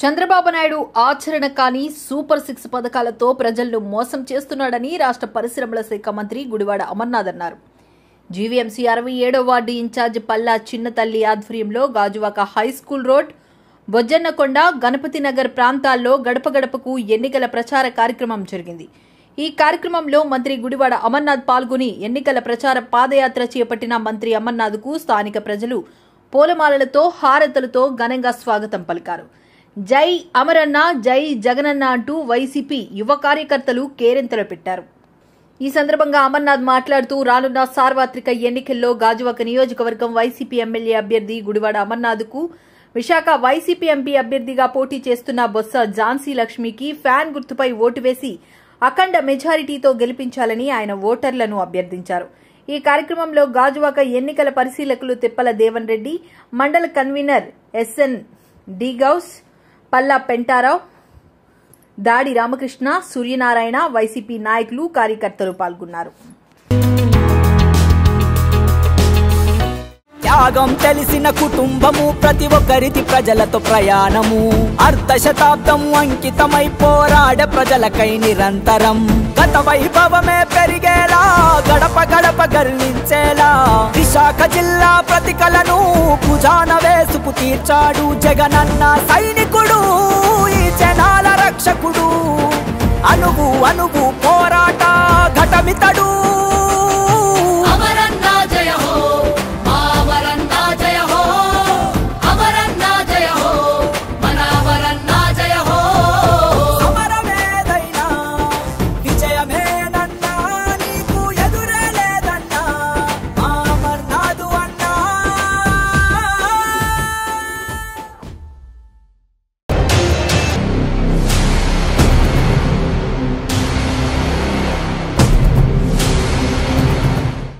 చంద్రబాబు నాయుడు ఆచరణ కాని super six పథకాలతో ప్రజలను మోసం చేస్తున్నాడని రాష్ట్ర పరిశ్రమల శాఖ మంత్రి గుడివాడ అమర్నాథ్ అన్నారు జీవీఎంసీ అరవై ఏడో వార్డు ఇన్ఛార్జ్ పల్లా చిన్నతల్లి ఆధ్వర్యంలో Gajuwaka high school road Bojjannakonda Ganapathi Nagar ప్రాంతాల్లో గడప గడపకు ఎన్నికల ప్రచార కార్యక్రమం జరిగింది ఈ కార్యక్రమంలో మంత్రి గుడివాడ అమర్నాథ్ పాల్గొని ఎన్నికల ప్రచార పాదయాత్ర చేపట్టిన మంత్రి అమర్నాథ్కు స్థానిక ప్రజలు పూలమాలలతో హారతులతో ఘనంగా స్వాగతం పలికారు జై అమరన్న జై జగనన్న అంటూ వైసీపీ యువ కార్యకర్తలు కేరింతలు పెట్టారు ఈ సందర్భంగా అమర్నాథ్ మాట్లాడుతూ రానున్న సార్వత్రిక ఎన్నికల్లో గాజువాక నియోజకవర్గం వైసీపీ ఎమ్మెల్యే అభ్యర్థి గుడివాడ అమర్నాథ్కు విశాఖ వైసీపీ ఎంపీ అభ్యర్థిగా పోటీ చేస్తున్న బొత్స ఝాన్సీ లక్ష్మికి ఫ్యాన్ గుర్తుపై ఓటు వేసి అఖండ మెజారిటీతో గెలిపించాలని ఆయన ఓటర్లను అభ్యర్థించారు ఈ కార్యక్రమంలో గాజువాక ఎన్నికల పరిశీలకులు తిప్పల దేవన్ రెడ్డి మండల convener SN D Ghouse Palla Pentarao Dadi Ramakrishna Suryanarayana YCP నాయకులు కార్యకర్తలు పాల్గొన్నారు త్యాగం తెలిసిన కుటుంబము ప్రతి ఒక్కరిది ప్రజలతో ప్రయాణము అర్ధ శతాబ్దం అంకితమై పోరాడ ప్రజలకై నిరంతరం గత వైభవమే పెరిగేలా గడప గడప గర్వించేలా విశాఖ జిల్లా ప్రతికలను భుజాన వేసుకు తీర్చాడు జగనన్న సైనికుడు ఈ జనాల రక్షకుడు అనుగు అనుగు పోరాట ఘటమితడు